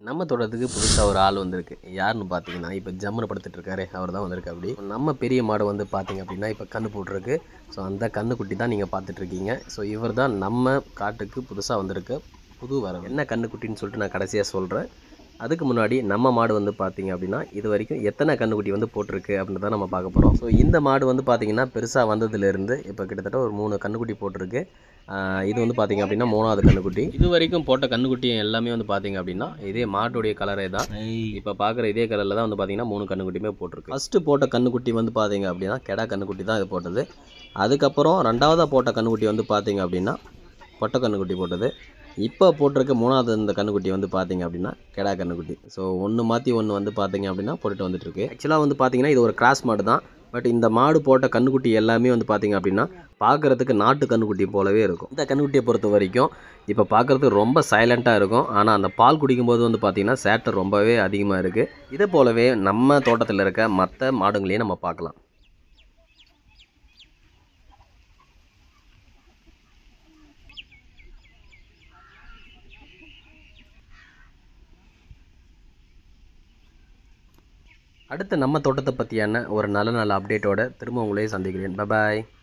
நம்ம தோட்டத்துக்கு புதுசாக ஒரு ஆள் வந்திருக்கு யாருன்னு பார்த்தீங்கன்னா இப்போ ஜம்முன்னு படுத்துட்டு இருக்காரு அவர் தான் வந்திருக்கு அப்படி நம்ம பெரிய மாடு வந்து பார்த்தீங்க அப்படின்னா இப்போ கன்று போட்டிருக்கு ஸோ அந்த கன்றுக்குட்டி தான் நீங்கள் பார்த்துட்ருக்கீங்க ஸோ இவர் தான் நம்ம காட்டுக்கு புதுசாக வந்திருக்கு புது வரம் என்ன கன்றுக்குட்டின்னு சொல்லிட்டு நான் கடைசியாக சொல்கிறேன் அதுக்கு முன்னாடி நம்ம மாடு வந்து பார்த்தீங்க அப்படின்னா இது வரைக்கும் எத்தனை கன்றுக்குட்டி வந்து போட்டிருக்கு அப்படின்னு தான் நம்ம பார்க்க போகிறோம் ஸோ இந்த மாடு வந்து பார்த்தீங்கன்னா பெருசாக வந்ததுலேருந்து இப்போ கிட்டத்தட்ட ஒரு மூணு கன்றுக்குட்டி போட்டிருக்கு ஆஹ் இது வந்து பார்த்தீங்க அப்படின்னா மூணாவது கன்றுக்குட்டி இது வரைக்கும் போட்ட கன்றுக்குட்டி எல்லாமே வந்து பார்த்தீங்க அப்படின்னா இதே மாட்டுடைய கலரே தான் இப்போ பார்க்குற இதே கலரில் தான் வந்து பார்த்தீங்கன்னா மூணு கன்றுக்குட்டியுமே போட்டிருக்கு ஃபஸ்ட்டு போட்ட கன்றுக்குட்டி வந்து பார்த்தீங்க அப்படின்னா கெடா கன்றுக்குட்டி தான் இது போட்டது அதுக்கப்புறம் ரெண்டாவதாக போட்ட கன்றுக்குட்டி வந்து பார்த்தீங்க அப்படின்னா பொட்டை கன்றுக்குட்டி போட்டது இப்போ போட்டிருக்க மூணாவது இந்த கன்றுக்குட்டி வந்து பார்த்தீங்க அப்படின்னா கெடா கன்றுக்குட்டி ஸோ ஒன்று மாற்றி ஒன்று வந்து பார்த்தீங்க அப்படின்னா போட்டுட்டு வந்துட்டுருக்கு ஆக்சுவலாக வந்து பார்த்தீங்கன்னா இது ஒரு கிராஸ் மாடு தான் பட் இந்த மாடு போட்ட கன்றுக்குட்டி எல்லாமே வந்து பார்த்தீங்க அப்படின்னா பார்க்குறதுக்கு நாட்டு கன்றுக்குட்டி போலவே இருக்கும் இந்த கன்றுக்குட்டியை பொறுத்த வரைக்கும் இப்போ பார்க்குறதுக்கு ரொம்ப சைலண்ட்டாக இருக்கும் ஆனால் அந்த பால் குடிக்கும்போது வந்து பார்த்திங்கன்னா சேட்டை ரொம்பவே அதிகமாக இருக்குது இதே போலவே நம்ம தோட்டத்தில் இருக்க மற்ற மாடுங்களையும் நம்ம பார்க்கலாம் அடுத்து நம்ம தோட்டத்தை பற்றியான ஒரு நல்ல நல்ல அப்டேட்டோட திரும்ப உங்களையே சந்திக்கிறேன் பபாய்